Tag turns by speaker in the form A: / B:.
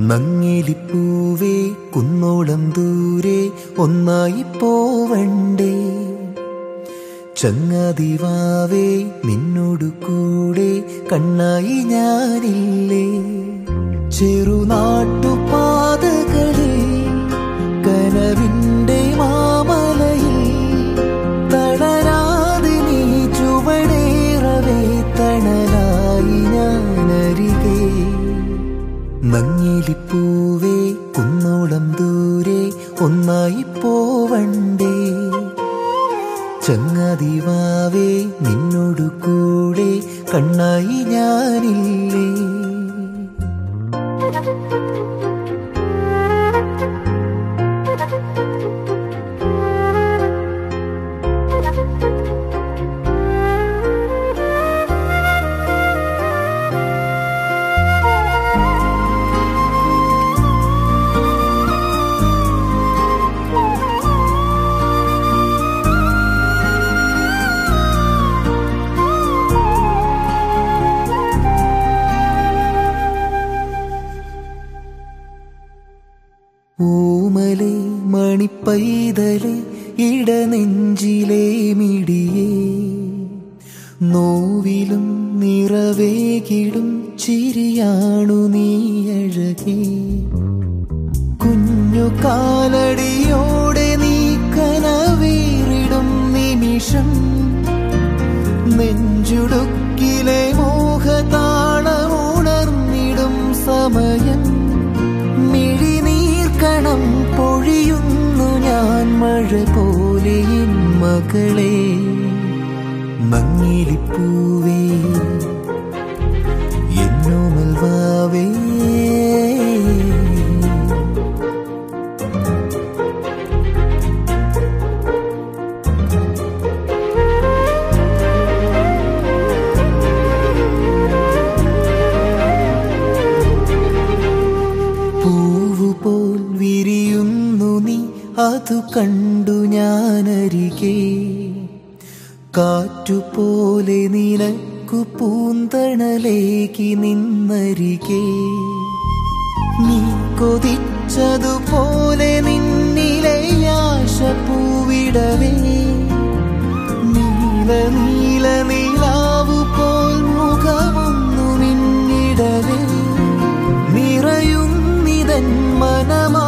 A: നങ്ങിലിപ്പൂവേ കുന്നോളം ദൂരെ ഒന്നായി പോവണ്ടേ ചങ്ങാതിവാവേ നിന്നോടു കൂടെ കണ്ണായി ഞാനില്ലേ ചെറുനാട്ടുപാതകളിൽ കനവിന്റെ മാമലയിൽ തളരാതെ നീ ചുവടേറവേ തണലായി ഞാനരികെ നങ്ങിലിപ്പൂവേ കുന്നോളം ദൂരെ ഒന്നായി പോവണ്ടേ ചങ്ങാതിവാവേ നിന്നോടു കൂടെ കണ്ണായി ഞാനില്ലേ ഊമലെ മണിപ്പൈതലെ ഇടനെഞ്ചിലെ മിടിയേ നോവിലും നിറവേകിടും ചിരിയാണു നീ അഴകേ കുഞ്ഞു കാലടിയോടെ നീ കനവേറിടും നിമിഷം നെഞ്ചുടുക്കിലെ മോഹതാളമുണർന്നിടും സമയം മിഴിനീർക്കണം പൊഴിയുന്നു ഞാൻ മഴ പോലെ എൻ മകളെ മങ്ങിലിപ്പൂവേ എന്നോമൽ വാവേ പൂവുപോൽ വിരിയുന്നു നീ അതു കണ്ടു ഞാനരികെ കാറ്റുപോലെ നിനക്കു പൂന്തണലേക്ക് നിന്നരികെ നീ കൊതിച്ചതുപോലെ നിന്നിലെ ആശ പൂവിടവേ നീല നീല നീലാവു പോൽ മുഖമൊന്നു മിന്നിടവേ നിറയുന്നിതൻ മനമാ